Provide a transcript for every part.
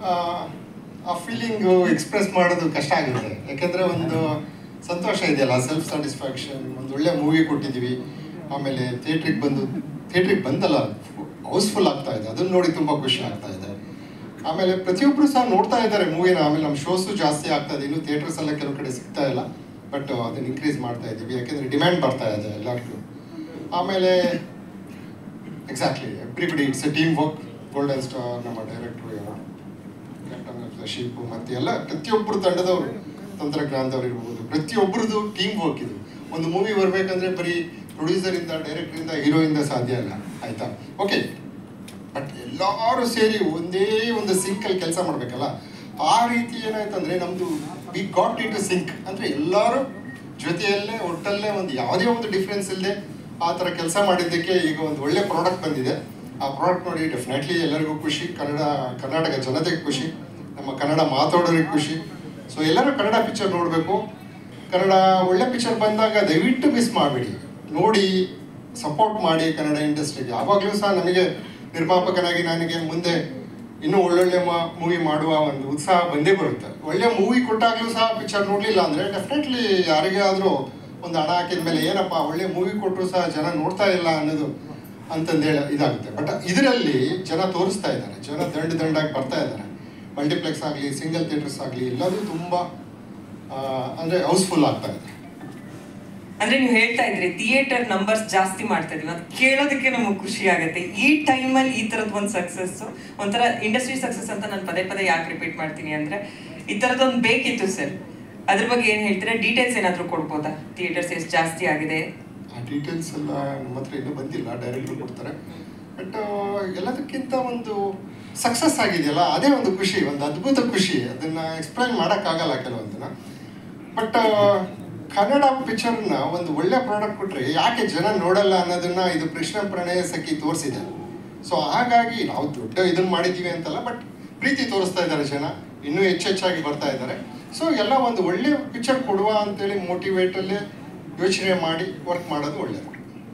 ಆ, ಆ feeling express ಮಾಡೋದು ಕಷ್ಟ ಆಗುತ್ತೆ ಯಾಕೆಂದರೆ ಒಂದು ಸಂತೋಷ ಇದೆಯಲ್ಲ ಸೆಲ್ಫ್ ಸ್ಯಾಟಿಸ್ಫ್ಯಾಕ್ಷನ್ ಒಂದು ಒಳ್ಳೆ ಮೂವಿ ಕೊಟ್ಟಿದ್ದೀವಿ ಆಮೇಲೆ ಥಿಯೇಟ್ರಿಗೆ ಬಂದು ಥಿಯೇಟ್ರಿಗೆ ಬಂದಲ್ಲ ಹೌಸ್ಫುಲ್ ಆಗ್ತಾ ಇದೆ ಅದನ್ನ ನೋಡಿ ತುಂಬ ಖುಷಿ ಆಗ್ತಾ ಇದೆ ಆಮೇಲೆ ಪ್ರತಿಯೊಬ್ಬರು ಸಹ ನೋಡ್ತಾ ಇದ್ದಾರೆ ಮೂವಿನ ಆಮೇಲೆ ನಮ್ಮ ಶೋಸು ಜಾಸ್ತಿ ಆಗ್ತಾ ಇದೆ ಇನ್ನು ಥಿಯೇಟರ್ಸ್ ಎಲ್ಲ ಕೆಲವು ಕಡೆ ಸಿಗ್ತಾ ಇಲ್ಲ ಬಟ್ ಅದನ್ನ ಇನ್ಕ್ರೀಸ್ ಮಾಡ್ತಾ ಇದ್ದೀವಿ ಯಾಕೆಂದರೆ ಡಿಮ್ಯಾಂಡ್ ಬರ್ತಾ ಇದೆ ಎಲ್ಲರಿಗೂ ಆಮೇಲೆ exactly everybody it's a team work golden star ನಮ್ಮ director captain of the ship ಮತ್ತು ಎಲ್ಲ ಪ್ರತಿಯೊಬ್ಬರು ತಂಡದವರು ತಂತ್ರಜ್ಞಾನದವ್ರು ಇರ್ಬೋದು ಪ್ರತಿಯೊಬ್ಬರದು ಟೀಮ್ ವರ್ಕ್ ಇದು ಒಂದು ಮೂವಿ ಬರಬೇಕಂದ್ರೆ ಬರೀ ಪ್ರೊಡ್ಯೂಸರಿಂದ ಡೈರೆಕ್ಟ್ರಿಂದ ಹೀರೋಯಿಂದ ಸಾಧ್ಯ ಇಲ್ಲ ಆಯ್ತಾ ಓಕೆ ಬಟ್ ಎಲ್ಲರೂ ಸೇರಿ ಒಂದೇ ಒಂದು ಸಿಂಕಲ್ಲಿ ಕೆಲಸ ಮಾಡಬೇಕಲ್ಲ ಆ ರೀತಿ ಏನಾಯ್ತಂದ್ರೆ ನಮ್ಮದು we got into sync ಅಂದರೆ ಎಲ್ಲರೂ ಜೊತೆಯಲ್ಲೇ ಒಟ್ಟಲ್ಲೇ ಒಂದು ಯಾವುದೇ ಒಂದು ಡಿಫ್ರೆನ್ಸ್ ಇಲ್ಲದೆ ಆ ಥರ ಕೆಲಸ ಮಾಡಿದ್ದಕ್ಕೆ ಈಗ ಒಂದು ಒಳ್ಳೆ ಪ್ರಾಡಕ್ಟ್ ಬಂದಿದೆ ಆ ಪ್ರಾಡಕ್ಟ್ ನೋಡಿ ಡೆಫಿನೆಟ್ಲಿ ಎಲ್ಲರಿಗೂ ಖುಷಿ ಕನ್ನಡ ಕರ್ನಾಟಕ ಜನತೆಗೆ ಖುಷಿ ನಮ್ಮ ಕನ್ನಡ ಮಾತಾಡೋರಿಗೆ ಖುಷಿ ಸೊ ಎಲ್ಲರೂ ಕನ್ನಡ ಪಿಕ್ಚರ್ ನೋಡಬೇಕು ಕನ್ನಡ ಒಳ್ಳೆ ಪಿಕ್ಚರ್ ಬಂದಾಗ ದಯವಿಟ್ಟು ಮಿಸ್ ಮಾಡಬೇಡಿ ನೋಡಿ ಸಪೋರ್ಟ್ ಮಾಡಿ ಕನ್ನಡ ಇಂಡಸ್ಟ್ರಿಗೆ ಯಾವಾಗಲೂ ಸಹ ನಮಗೆ ನಿರ್ಮಾಪಕನಾಗಿ ನನಗೆ ಮುಂದೆ ಇನ್ನೂ ಒಳ್ಳೊಳ್ಳೆ ಮೂವಿ ಮಾಡುವ ಒಂದು ಉತ್ಸಾಹ ಬಂದೇ ಬರುತ್ತೆ ಒಳ್ಳೆ ಮೂವಿ ಕೊಟ್ಟಾಗಲೂ ಸಹ ಪಿಕ್ಚರ್ ನೋಡಲಿಲ್ಲ ಅಂದರೆ ಡೆಫಿನೆಟ್ಲಿ ಯಾರಿಗೇ ಆದರೂ ಒಂದು ಹಣ ಹಾಕಿದ ಮೇಲೆ ಏನಪ್ಪ ಒಳ್ಳೆ ಮೂವಿ ಕೊಟ್ಟರು ಸಹ ಜನ ನೋಡ್ತಾ ಇಲ್ಲ ಅನ್ನೋದು ಅಂತಂದೇಳಿ ಇದಾಗುತ್ತೆ ಬಟ್ ಇದರಲ್ಲಿ ಜನ ತೋರಿಸ್ತಾ ಇದ್ದಾರೆ ಜನ ದಂಡ ದಂಡಾಗಿ ಬರ್ತಾ ಇದ್ದಾರೆ ಮಲ್ಟಿಪ್ಲೆಕ್ಸ್ ಆಗಲಿ ಸಿಂಗಲ್ ಥಿಯೇಟರ್ಸ್ ಆಗಲಿ ಎಲ್ಲದೂ ತುಂಬ ಅಂದರೆ ಹೌಸ್ಫುಲ್ ಆಗ್ತಾ ಇದೆ ಅಂದ್ರೆ ನೀವು ಹೇಳ್ತಾ ಇದ್ರಿ ಥಿಯೇಟರ್ ನಂಬರ್ಸ್ ಜಾಸ್ತಿ ಮಾಡ್ತಾ ಇದೀವಿ ಅದು ಕೇಳೋದಕ್ಕೆ ನಮಗೆ ಖುಷಿ ಆಗುತ್ತೆ ಈ ಟೈಮಲ್ಲಿ ಈ ತರದ್ ಒಂದು ಸಕ್ಸಸ್ ಒಂಥರ ಇಂಡಸ್ಟ್ರಿ ಸಕ್ಸಸ್ ಅಂತ ನಾನು ಪದೇ ಪದೇ ಯಾಕೆ ರಿಪೀಟ್ ಮಾಡ್ತೀನಿ ಅಂದ್ರೆ ಈ ತರದೊಂದು ಬೇಕಿತ್ತು ಸರ್ ಅದ್ರ ಬಗ್ಗೆ ಏನ್ ಹೇಳ್ತೀರಾ ಡೀಟೇಲ್ಸ್ ಏನಾದ್ರು ಕೊಡ್ಬೋದಾ ಥಿಯೇಟರ್ಸ್ ಎಷ್ಟು ಜಾಸ್ತಿ ಆಗಿದೆ ಆ ಡೀಟೇಲ್ಸ್ ಎಲ್ಲ ನಮ್ಮ ಹತ್ರ ಇನ್ನೂ ಬಂದಿಲ್ಲ ಡೈರೆಕ್ಟ್ರು ಕೊಡ್ತಾರೆ ಬಟ್ ಎಲ್ಲದಕ್ಕಿಂತ ಒಂದು ಸಕ್ಸಸ್ ಆಗಿದೆಯಲ್ಲ ಅದೇ ಒಂದು ಖುಷಿ ಒಂದು ಅದ್ಭುತ ಖುಷಿ ಅದನ್ನ ಎಕ್ಸ್ಪ್ಲೈನ್ ಮಾಡೋಕ್ಕಾಗಲ್ಲ ಕೆಲವೊಂದನ್ನ ಬಟ್ ಕನ್ನಡ ಪಿಕ್ಚರ್ನ ಒಂದು ಒಳ್ಳೆ ಪ್ರಾಡಕ್ಟ್ ಕೊಟ್ಟರೆ ಯಾಕೆ ಜನ ನೋಡಲ್ಲ ಅನ್ನೋದನ್ನ ಇದು ಕೃಷ್ಣ ಪ್ರಣಯ ಸಖಿ ತೋರಿಸಿದೆ ಸೊ ಹಾಗಾಗಿ ನಾವು ದೊಡ್ಡ ಇದನ್ನ ಮಾಡಿದ್ದೀವಿ ಅಂತಲ್ಲ ಬಟ್ ಪ್ರೀತಿ ತೋರಿಸ್ತಾ ಇದ್ದಾರೆ ಜನ ಇನ್ನೂ ಹೆಚ್ಚೆಚ್ಚಾಗಿ ಬರ್ತಾ ಇದ್ದಾರೆ ಸೊ ಎಲ್ಲ ಒಂದು ಒಳ್ಳೆ ಪಿಕ್ಚರ್ ಕೊಡುವ ಅಂತೇಳಿ ಮೋಟಿವೇಟಲ್ಲೇ ಯೋಚನೆ ಮಾಡಿ ವರ್ಕ್ ಮಾಡೋದು ಒಳ್ಳೆಯದು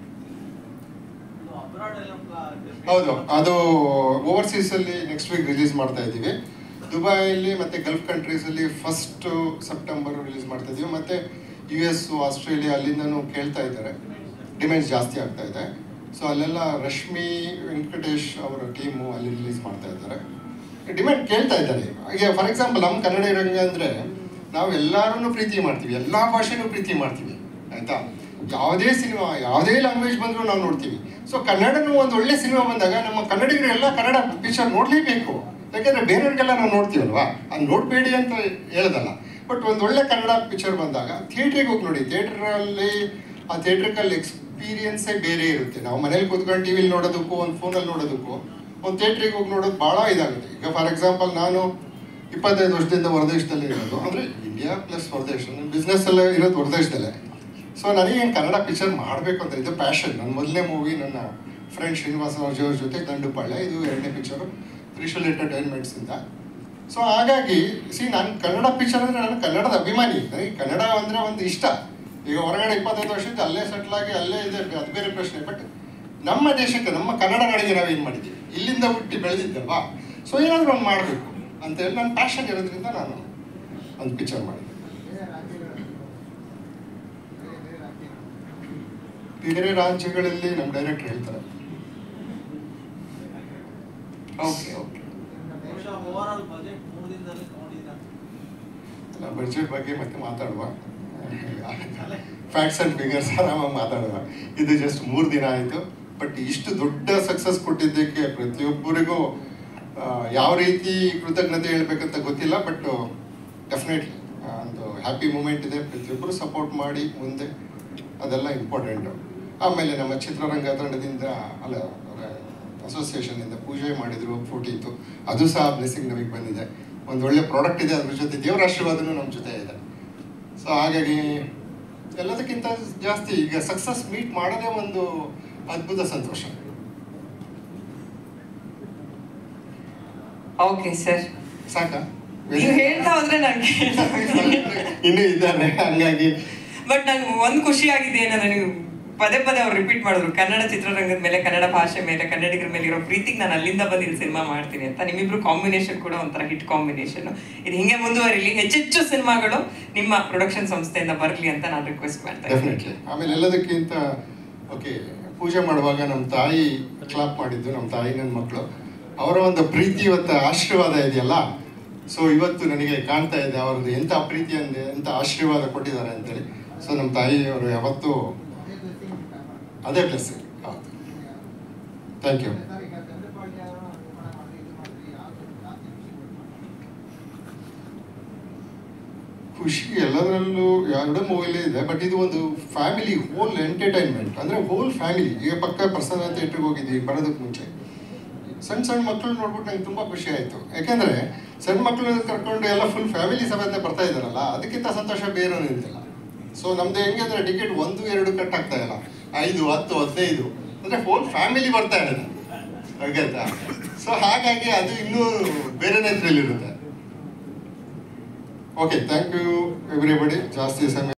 ಹೌದು ಅದು ಓವರ್ಸೀಸ್ ಅಲ್ಲಿ ನೆಕ್ಸ್ಟ್ ವೀಕ್ ರಿಲೀಸ್ ಮಾಡ್ತಾ ಇದ್ದೀವಿ ದುಬೈಯಲ್ಲಿ ಮತ್ತೆ ಗಲ್ಫ್ ಕಂಟ್ರೀಸ್ ಅಲ್ಲಿ ಫಸ್ಟ್ ಸೆಪ್ಟೆಂಬರ್ ರಿಲೀಸ್ ಮಾಡ್ತಾ ಇದೀವಿ ಮತ್ತೆ ಯು ಎಸ್ ಆಸ್ಟ್ರೇಲಿಯಾ ಅಲ್ಲಿಂದನೂ ಕೇಳ್ತಾ ಇದ್ದಾರೆ ಡಿಮ್ಯಾಂಡ್ಸ್ ಜಾಸ್ತಿ ಆಗ್ತಾ ಇದೆ ಸೊ ಅಲ್ಲೆಲ್ಲ ರಶ್ಮಿ ವೆಂಕಟೇಶ್ ಅವರ ಟೀಮು ಅಲ್ಲಿ ರಿಲೀಸ್ ಮಾಡ್ತಾ ಇದ್ದಾರೆ ಡಿಮ್ಯಾಂಡ್ ಕೇಳ್ತಾ ಇದ್ದಾರೆ ಈಗ ಫಾರ್ ಎಕ್ಸಾಂಪಲ್ ನಮ್ಮ ಕನ್ನಡ ರಂಗ ಅಂದ್ರೆ ನಾವು ಎಲ್ಲರನ್ನೂ ಪ್ರೀತಿ ಮಾಡ್ತೀವಿ ಎಲ್ಲ ಭಾಷೆನೂ ಪ್ರೀತಿ ಮಾಡ್ತೀವಿ ಆಯ್ತಾ ಯಾವುದೇ ಸಿನಿಮಾ ಯಾವುದೇ ಲ್ಯಾಂಗ್ವೇಜ್ ಬಂದರೂ ನಾವು ನೋಡ್ತೀವಿ ಸೊ ಕನ್ನಡನೂ ಒಂದು ಒಳ್ಳೆ ಸಿನಿಮಾ ಬಂದಾಗ ನಮ್ಮ ಕನ್ನಡಿಗರು ಎಲ್ಲ ಕನ್ನಡ ಪಿಕ್ಚರ್ ನೋಡಲೇಬೇಕು ಯಾಕಂದ್ರೆ ಬೇರೆಯವ್ರಿಗೆಲ್ಲ ನಾವು ನೋಡ್ತೀವಲ್ವಾ ಅದು ನೋಡಬೇಡಿ ಅಂತ ಹೇಳೋದಲ್ಲ ಬಟ್ ಒಂದು ಒಳ್ಳೆ ಕನ್ನಡ ಪಿಕ್ಚರ್ ಬಂದಾಗ ಥಿಯೇಟ್ರಿಗೆ ಹೋಗಿ ನೋಡಿ ಥಿಯೇಟ್ರಲ್ಲಿ ಆ ಥಿಯೇಟ್ರಿಕಲ್ ಎಕ್ಸ್ಪೀರಿಯನ್ಸೇ ಬೇರೆ ಇರುತ್ತೆ ನಾವು ಮನೇಲಿ ಕೂತ್ಕೊಂಡು ಟಿವಿಲಿ ನೋಡೋದಕ್ಕೂ ಒಂದು ಫೋನಲ್ಲಿ ನೋಡೋದಕ್ಕೂ ಒಂದು ಥಿಯೇಟ್ರಿಗೆ ಹೋಗಿ ನೋಡೋದು ಭಾಳ ಇದಾಗುತ್ತೆ ಈಗ ಫಾರ್ ಎಕ್ಸಾಂಪಲ್ ನಾನು ಇಪ್ಪತ್ತೈದು ವರ್ಷದಿಂದ ಹೊರದೇಶದಲ್ಲಿ ಇರೋದು ಅಂದರೆ ಇಂಡಿಯಾ ಪ್ಲಸ್ ಹೊರದೇಶ ನನ್ನ ಬಿಸ್ನೆಸ್ ಎಲ್ಲ ಇರೋದು ಹೊರದೇಶದಲ್ಲೇ ಸೊ ನನಗೆ ಕನ್ನಡ ಪಿಕ್ಚರ್ ಮಾಡಬೇಕು ಅಂತ ಇದು ಪ್ಯಾಷನ್ ನನ್ನ ಮೊದಲನೇ ಮೂವಿ ನನ್ನ ಫ್ರೆಂಡ್ ಶ್ರೀನಿವಾಸ ಅವ್ರ ಜೊತೆ ದಂಡುಪಾಳ್ಯ ಇದು ಎರಡನೇ ಪಿಕ್ಚರು ತ್ರಿಶೂಲ್ ಎಂಟರ್ಟೈನ್ಮೆಂಟ್ಸಿಂದ ಸೊ ಹಾಗಾಗಿ ಸಿ ನಾನು ಕನ್ನಡ ಪಿಕ್ಚರ್ ಅಂದರೆ ನಾನು ಕನ್ನಡದ ಅಭಿಮಾನಿ ನನಗೆ ಕನ್ನಡ ಅಂದರೆ ಒಂದು ಇಷ್ಟ ಈಗ ಹೊರಗಡೆ ಇಪ್ಪತ್ತೈದು ವರ್ಷದಿಂದ ಅಲ್ಲೇ ಸೆಟ್ಲ್ ಆಗಿ ಅಲ್ಲೇ ಇದೆ ಅದು ಬೇರೆ ಪ್ರಶ್ನೆ ಬಟ್ ನಮ್ಮ ದೇಶಕ್ಕೆ ನಮ್ಮ ಕನ್ನಡ ನಾಡಿಗೆ ನಾವೇನು ಮಾಡಿದ್ದೀವಿ ಇಲ್ಲಿಂದ ಹುಟ್ಟಿ ಬೆಳೆದಿದ್ದಲ್ವಾ ಸೊ ಏನಾದರೂ ಒಂದು ಮಾಡಬೇಕು ಅಂತೇಳಿ ನನ್ನ ಪ್ಯಾಷನ್ ಇರೋದ್ರಿಂದ ನಾನು ಒಂದು ಪಿಕ್ಚರ್ ಮಾಡಿದ್ದೆ ಬೇರೆ ರಾಜ್ಯಗಳಲ್ಲಿ ನಮ್ಮ ಡೈರೆಕ್ಟರ್ ಹೇಳ್ತಾರೆ ಓಕೆ ಓಕೆ ಓವರಾಲ್ ಬಜೆಟ್ ಮೂರು ದಿನದಲ್ಲಿ ತಗೊಂಡಿದ್ದೀರಾ ಅಲ್ಲ ಬಡ್ಜೆಟ್ ಬಗ್ಗೆ ಮತ್ತೆ ಮಾತಾಡುವ ಫ್ಯಾಕ್ಟ್ಸ್ ಆ್ಯಂಡ್ ಫಿಗರ್ಸ್ ಆರಾಮಾಗಿ ಮಾತಾಡುವ ಇದು ಜಸ್ಟ್ ಮೂರು ದಿನ ಆಯಿತು ಬಟ್ ಇಷ್ಟು ದೊಡ್ಡ ಸಕ್ಸಸ್ ಕೊಟ್ಟಿದ್ದಕ್ಕೆ ಪ್ರತಿಯೊಬ್ಬರಿಗೂ ಆ, ಯಾವ ರೀತಿ ಕೃತಜ್ಞತೆ ಹೇಳ್ಬೇಕಂತ ಗೊತ್ತಿಲ್ಲ ಬಟ್ ಡೆಫಿನೆಟ್ಲಿ ಒಂದು ಹ್ಯಾಪಿ ಮೂಮೆಂಟ್ ಇದೆ ಪ್ರತಿಯೊಬ್ಬರು ಸಪೋರ್ಟ್ ಮಾಡಿ ಮುಂದೆ ಅದೆಲ್ಲ ಇಂಪಾರ್ಟೆಂಟು ಆಮೇಲೆ ನಮ್ಮ ಚಿತ್ರರಂಗ ತಂಡದಿಂದ ಅಲ್ಲ ಅಸೋಸಿಯೇಷನಿಂದ ಪೂಜೆ ಮಾಡಿದ್ರು ಫೋರ್ಟೀತು ಅದು ಸಹ ಬ್ಲೆಸ್ಸಿಂಗ್ ನಮಗೆ ಬಂದಿದೆ ಒಂದು ಒಳ್ಳೆ ಪ್ರಾಡಕ್ಟ್ ಇದೆ ಅದ್ರ ಜೊತೆ ದೇವರ ಆಶೀರ್ವಾದನೂ ನಮ್ಮ ಜೊತೆ ಇದೆ ಸೊ ಹಾಗಾಗಿ ಎಲ್ಲದಕ್ಕಿಂತ ಜಾಸ್ತಿ ಈಗ ಸಕ್ಸಸ್ ಮೀಟ್ ಮಾಡೋದೇ ಒಂದು ಅದ್ಭುತ ಸಂತೋಷ ಓಕೆ ಸರ್ ಸಾಕಾ ನೀವು ಹೇಳ್ತಾ ಹೋದ್ರೆ ನನಗೆ ಇನ್ನೂ ಇದ್ದಾರೆ ಹಂಗಾಗಿ ಬಟ್ ನಂಗೆ ಒಂದು ಖುಷಿ ಆಗಿದೆ ಏನಂದ್ರೆ ನೀವು ಪದೇ ಪದೇ ಅವ್ರು ರಿಪೀಟ್ ಮಾಡಿದ್ರು ಕನ್ನಡ ಚಿತ್ರರಂಗದ ಮೇಲೆ ಕನ್ನಡ ಭಾಷೆ ಮೇಲೆ ಕನ್ನಡಿಗರ ಮೇಲೆ ಇರೋ ಪ್ರೀತಿಗೆ ನಾನು ಅಲ್ಲಿಂದ ಬಂದು ಇಲ್ಲಿ ಸಿನಿಮಾ ಮಾಡ್ತೀನಿ ಅಂತ ನಿಮ್ಮಿಬ್ರು ಕಾಂಬಿನೇಷನ್ ಕೂಡ ಒಂಥರ ಹಿಟ್ ಕಾಂಬಿನೇಷನ್ ಇದು ಹಿಂಗೆ ಮುಂದುವರಿಲಿ ಹೆಚ್ಚೆಚ್ಚು ಸಿನಿಮಾಗಳು ನಿಮ್ಮ ಪ್ರೊಡಕ್ಷನ್ ಸಂಸ್ಥೆಯಿಂದ ಬರಲಿ ಅಂತ ನಾನು ರಿಕ್ವೆಸ್ಟ್ ಮಾಡ್ತಾ ಇದ್ದೀನಿ ಡೆಫಿನೆಟ್ಲಿ ಆಮೇಲೆ ಎಲ್ಲದಕ್ಕಿಂತ ಓಕೆ ಪೂಜೆ ಮಾಡುವಾಗ ನಮ್ಮ ತಾಯಿ ಕ್ಲಾಪ್ ಮಾಡಿದ್ದು ನಮ್ಮ ತಾಯಿ ನನ್ನ ಮಕ್ಕಳು ಅವರ ಒಂದು ಪ್ರೀತಿ ಮತ್ತು ಆಶೀರ್ವಾದ ಇದೆಯಲ್ಲ ಸೊ ಇವತ್ತು ನನಗೆ ಕಾಣ್ತಾ ಇದೆ ಅವ್ರದ್ದು ಎಂಥ ಪ್ರೀತಿ ಅಂದೆ ಎಂಥ ಆಶೀರ್ವಾದ ಕೊಟ್ಟಿದ್ದಾರೆ ಅಂತೇಳಿ ಸೊ ನಮ್ಮ ತಾಯಿಯವರು ಯಾವತ್ತೂ ಅದೇ ಪ್ಲಸ್ ಹೌದು ಥ್ಯಾಂಕ್ ಯು ಖುಷಿ ಎಲ್ಲದರಲ್ಲೂ ಎರಡು ಮೂವಿಲಿ ಇದೆ ಬಟ್ ಇದು ಒಂದು ಫ್ಯಾಮಿಲಿ ಹೋಲ್ ಎಂಟರ್ಟೈನ್ಮೆಂಟ್ ಅಂದರೆ ಹೋಲ್ ಫ್ಯಾಮಿಲಿ ಈಗ ಪಕ್ಕ ಪ್ರಸನ್ನ ಥಿಯೇಟ್ರಿಗೆ ಹೋಗಿದ್ವಿ ಬರೋದಕ್ಕೆ ಮುಂಚೆ ಸಣ್ಣ ಸಣ್ಣ ಮಕ್ಕಳು ನೋಡ್ಬಿಟ್ಟು ನಂಗೆ ತುಂಬ ಖುಷಿ ಆಯಿತು ಯಾಕೆಂದರೆ ಸಣ್ಣ ಮಕ್ಕಳನ್ನ ಕರ್ಕೊಂಡು ಎಲ್ಲ ಫುಲ್ ಫ್ಯಾಮಿಲಿ ಸಮೇತ ಬರ್ತಾ ಇದ್ದಾರಲ್ಲ ಅದಕ್ಕಿಂತ ಸಂತೋಷ ಬೇರೆ ಇರ್ತಿಲ್ಲ ಸೊ ನಮ್ದು ಹೆಂಗೆ ಅಂದರೆ ಟಿಕೆಟ್ ಒಂದು ಎರಡು ಕಟ್ ಆಗ್ತಾ ಇಲ್ಲ ಐದು ಹತ್ತು ಹದಿನೈದು ಅಂದರೆ ಹೋಲ್ ಫ್ಯಾಮಿಲಿ ಬರ್ತಾ ಇದ್ದಾರೆ ಹಾಗಾಯ್ತಾ ಸೊ ಹಾಗಾಗಿ ಅದು ಇನ್ನೂ ಬೇರೆನೇ ಥ್ರಿಲ್ ಇರುತ್ತೆ ಓಕೆ ಥ್ಯಾಂಕ್ ಯು ಎವ್ರಿಬಡಿ ಜಾಸ್ತಿ ಸಮಯ